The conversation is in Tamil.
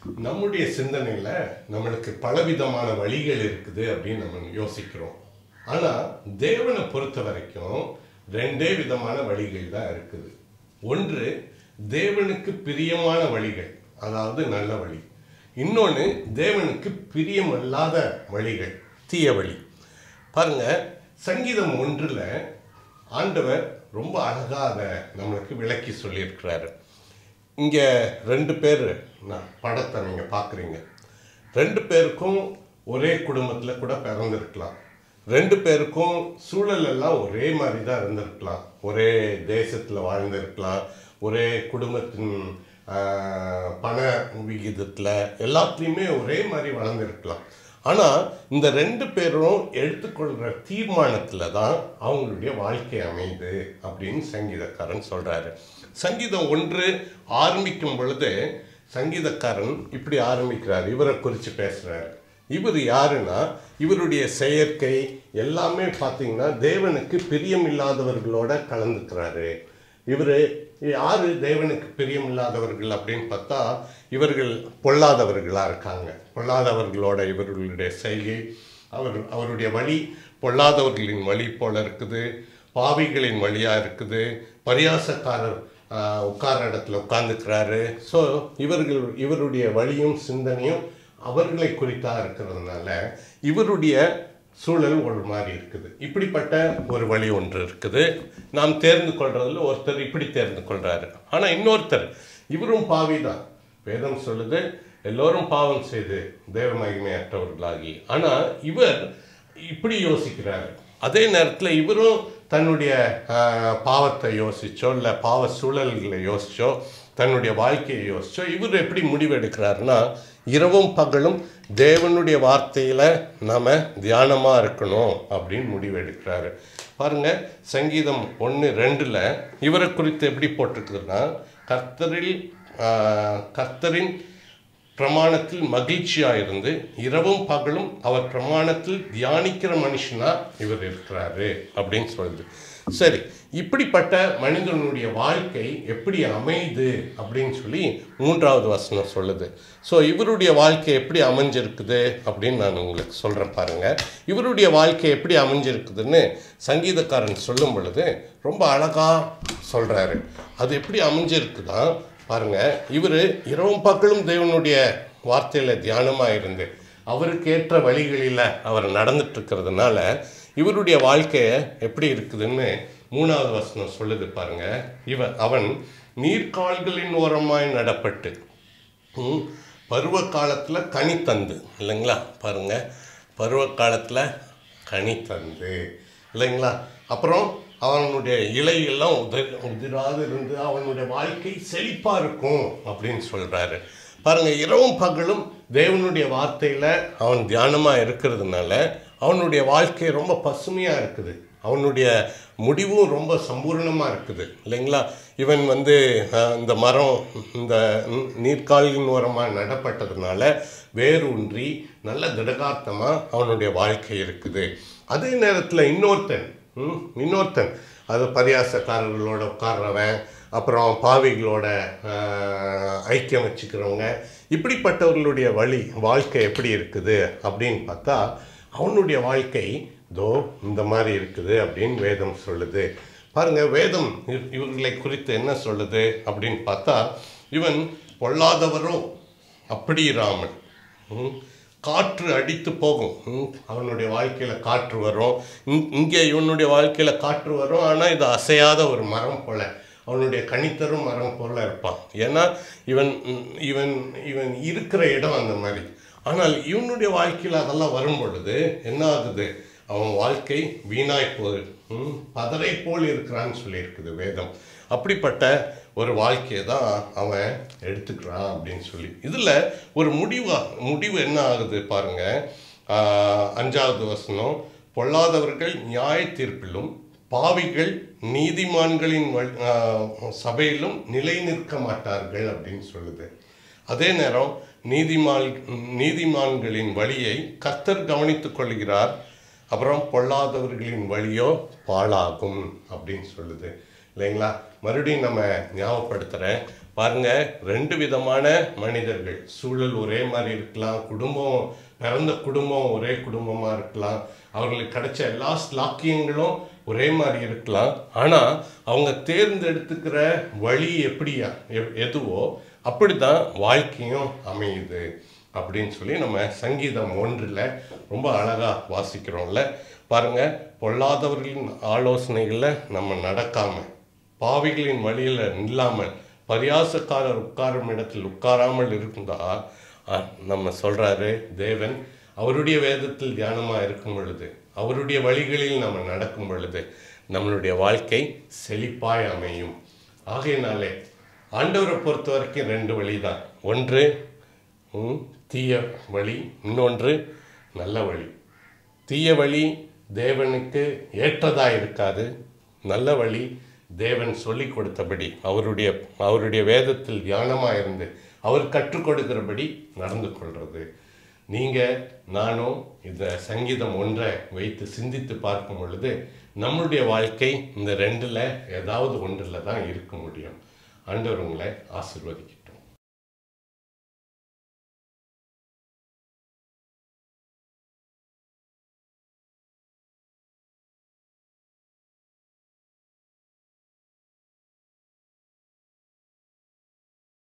நம்முடைய சிந்தனையில் நம்மளுக்கு பலவிதமான வழிகள் இருக்குது அப்படின்னு நம்ம யோசிக்கிறோம் ஆனால் தேவனை பொறுத்த வரைக்கும் ரெண்டே விதமான வழிகள் தான் இருக்குது ஒன்று தேவனுக்கு பிரியமான வழிகள் அதாவது நல்ல வழி இன்னொன்று தேவனுக்கு பிரியமல்லாத வழிகள் தீய வழி பாருங்க சங்கீதம் ஒன்றில் ஆண்டவர் ரொம்ப அழகாக அதை நம்மளுக்கு விளக்கி சொல்லியிருக்கிறாரு இங்கே ரெண்டு பேர் நான் படத்தை நீங்கள் பார்க்குறீங்க ரெண்டு பேருக்கும் ஒரே குடும்பத்தில் கூட பிறந்திருக்கலாம் ரெண்டு பேருக்கும் சூழல் எல்லாம் ஒரே மாதிரி தான் இருந்திருக்கலாம் ஒரே தேசத்தில் வாழ்ந்திருக்கலாம் ஒரே குடும்பத்தின் ஆஹ், பண விகிதத்தில் எல்லாத்துலேயுமே ஒரே மாதிரி வளர்ந்துருக்கலாம் ஆனால் இந்த ரெண்டு பேரும் எடுத்துக்கொள்கிற தீர்மானத்தில் தான் அவங்களுடைய வாழ்க்கை அமையுது அப்படின்னு சங்கீதக்காரன் சொல்கிறாரு சங்கீதம் ஒன்று ஆரம்பிக்கும் பொழுது சங்கீதக்காரன் இப்படி ஆரம்பிக்கிறார் இவரை குறித்து பேசுகிறாரு இவர் யாருன்னா இவருடைய செயற்கை எல்லாமே பார்த்தீங்கன்னா தேவனுக்கு பிரியமில்லாதவர்களோட கலந்துக்கிறாரு இவர் யாரு தேவனுக்கு பிரியமில்லாதவர்கள் அப்படின்னு பார்த்தா இவர்கள் பொல்லாதவர்களாக இருக்காங்க பொல்லாதவர்களோட இவர்களுடைய செய்கை அவர் அவருடைய வழி பொல்லாதவர்களின் வழி போல இருக்குது பாவிகளின் வழியாக இருக்குது பரியாசக்காரர் ஆஹ், உட்கார இடத்துல உட்கார்ந்துக்கிறாரு ஸோ இவர்கள் இவருடைய வழியும் சிந்தனையும் அவர்களை குறித்தா இருக்கிறதுனால இவருடைய சூழல் ஒரு மாதிரி இருக்குது இப்படிப்பட்ட ஒரு வழி ஒன்று இருக்குது நாம் தேர்ந்து கொள்றதுல ஒருத்தர் இப்படி தேர்ந்து கொள்றாரு ஆனால் இன்னொருத்தர் இவரும் பாவி தான் வேதம் சொல்லுது எல்லோரும் பாவம் செய்து தேவ மகிமையற்றவர்களாகி ஆனால் இவர் இப்படி யோசிக்கிறார் அதே நேரத்தில் இவரும் தன்னுடைய ஆஹ், பாவத்தை யோசிச்சோ இல்லை பாவ சூழல்களை யோசிச்சோ தன்னுடைய வாழ்க்கையை யோசிச்சோ இவர் எப்படி முடிவெடுக்கிறாருன்னா இரவும் பகலும் தேவனுடைய வார்த்தையில் நாம் தியானமாக இருக்கணும் அப்படின்னு முடிவெடுக்கிறாரு பாருங்க சங்கீதம் ஒன்று ரெண்டில் இவரை குறித்து எப்படி போட்டிருக்குதுன்னா கர்த்தரில் ஆஹ், கர்த்தரின் பிரமாணத்தில் மகிழ்ச்சியா இருந்து இரவும் பகலும் அவர் பிரமாணத்தில் தியானிக்கிற மனுஷனா இவர் இருக்கிறாரு அப்படின்னு சொல்லுது சரி இப்படிப்பட்ட மனிதனுடைய வாழ்க்கை எப்படி அமையுது அப்படின்னு சொல்லி மூன்றாவது வசனம் சொல்லுது ஸோ இவருடைய வாழ்க்கை எப்படி அமைஞ்சிருக்குது அப்படின்னு நான் உங்களுக்கு சொல்கிறேன் பாருங்க இவருடைய வாழ்க்கை எப்படி அமைஞ்சிருக்குதுன்னு சங்கீதக்காரன் சொல்லும் பொழுது ரொம்ப அழகாக சொல்கிறாரு அது எப்படி அமைஞ்சிருக்குதா பாருங்க இவர் இரவும் பகலும் தேவனுடைய வார்த்தையில் தியானமாக இருந்து அவருக்கு ஏற்ற வழிகளில் அவர் நடந்துட்டு இருக்கிறதுனால இவருடைய வாழ்க்கை எப்படி இருக்குதுன்னு மூணாவது வசனம் சொல்லுது பாருங்க இவன் அவன் நீர்க்கால்களின் ஓரமாய் நடப்பட்டு ம், பருவ காலத்தில் கனி தந்து இல்லைங்களா பாருங்க பருவ காலத்தில் கனி தந்து இல்லைங்களா அப்புறம் அவனுடைய இலையெல்லாம் உதிர் உதிராது இருந்து அவனுடைய வாழ்க்கை செழிப்பாக இருக்கும் அப்படின்னு சொல்கிறாரு பாருங்க இரவும் பகலும் தேவனுடைய வார்த்தையில் அவன் தியானமாக இருக்கிறதுனால அவனுடைய வாழ்க்கை ரொம்ப பசுமையாக இருக்குது அவனுடைய முடிவும் ரொம்ப சம்பூர்ணமாக இருக்குது இல்லைங்களா இவன் வந்து அஹ், இந்த மரம் இந்த ந- நீர்க்காலின் ஓரமாக நடப்பட்டதுனால வேரூன்றி நல்ல திடகார்த்தமாக அவனுடைய வாழ்க்கை இருக்குது அதே நேரத்தில் இன்னொருத்தன் ம், இன்னொருத்தன் அது பரியாசக்காரர்களோட உட்கார்றவன் அப்புறம் பாவிகளோட ஆஹ், ஐக்கியம் வச்சுக்கிறவங்க இப்படிப்பட்டவர்களுடைய வழி வாழ்க்கை எப்படி இருக்குது அப்படின்னு பார்த்தா அவனுடைய வாழ்க்கை தோ இந்த மாதிரி இருக்குது அப்படின்னு வேதம் சொல்லுது பாருங்க வேதம் இவ்- இவர்களை குறித்து என்ன சொல்லுது அப்படின்னு பார்த்தா இவன் பொல்லாதவரோ அப்படி இராமல் ம், காற்று அடித்து போகும் ம், அவனுடைய வாழ்க்கையில் காற்று வரும் இங்- இங்கே இவனுடைய வாழ்க்கையில் காற்று வரும் ஆனால் இது அசையாத ஒரு மரம் போல அவனுடைய கனித்தரும் மரம் போல இருப்பான் ஏன்னா இவன் ம், இவன் இவன் இருக்கிற இடம் அந்த மாதிரி ஆனால் இவனுடைய வாழ்க்கையில் அதெல்லாம் வரும் பொழுது என்ன ஆகுது அவன் வாழ்க்கை வீணாய் போகுது ம், பதரை போல் இருக்கிறான்னு சொல்லியிருக்குது வேதம் அப்படிப்பட்ட ஒரு வாழ்க்கையை தான் அவன் எடுத்துக்கிறான் அப்படின்னு சொல்லி இதில் ஒரு முடிவா முடிவு என்ன ஆகுது பாருங்க ஆஹ், அஞ்சாவது வசனம் பொல்லாதவர்கள் நியாய தீர்ப்பிலும் பாவிகள் நீதிமான்களின் வழி- ஆஹ், சபையிலும் நிலை நிற்க மாட்டார்கள் அப்படின்னு சொல்லுது அதே நேரம் நீதிமான் நீதிமான்களின் வழியை கர்த்தர் கவனித்துக் கொள்கிறார் அப்புறம் பொல்லாதவர்களின் வழியோ பாழாகும் அப்படின்னு சொல்லுது இல்லைங்களா மறுபடியும் நம்ம ஞாபகப்படுத்துகிறேன் பாருங்க ரெண்டு விதமான மனிதர்கள் சூழல் ஒரே மாதிரி இருக்கலாம் குடும்பம் பிறந்த குடும்பம் ஒரே குடும்பமாக இருக்கலாம் அவர்களுக்கு கிடைச்ச எல்லா ஸ்லாக்கியங்களும் ஒரே மாதிரி இருக்கலாம் ஆனால் அவங்க தேர்ந்தெடுத்துக்கிற வழி எப்படியா எ- எதுவோ அப்படிதான் வாழ்க்கையும் அமையுது அப்படின்னு சொல்லி நம்ம சங்கீதம் ஒன்றில் ரொம்ப அழகாக வாசிக்கிறோம்ல பாருங்க பொல்லாதவர்களின் ஆலோசனைகளில் நம்ம நடக்காம பாவிகளின் வழியில் நில்லாமல் பரியாசக்காரர் உட்காரும் இடத்தில் உட்காராமல் இருந்தா அஹ், நம்ம சொல்றாரு தேவன் அவருடைய வேதத்தில் தியானமாக இருக்கும் பொழுது அவருடைய வழிகளில் நம்ம நடக்கும் பொழுது நம்மளுடைய வாழ்க்கை செழிப்பாய் அமையும் ஆகையினாலே ஆண்டவரை பொறுத்த வரைக்கும் ரெண்டு வழி தான் ஒன்று ம், தீய வழி இன்னொன்று நல்ல வழி தீய வழி தேவனுக்கு ஏற்றதா இருக்காது நல்ல வழி தேவன் சொல்லி கொடுத்தபடி அவருடைய அவருடைய வேதத்தில் தியானமாக இருந்து அவர் கற்றுக் கொடுக்கிறபடி நடந்து கொள்றது நீங்க நானும் இந்த சங்கீதம் ஒன்றை வைத்து சிந்தித்து பார்க்கும் பொழுது நம்மளுடைய வாழ்க்கை இந்த ரெண்டுல ஏதாவது ஒன்றில் தான் இருக்க முடியும் ஆண்டவர் உங்களை ஆசிர்வதிக்கும்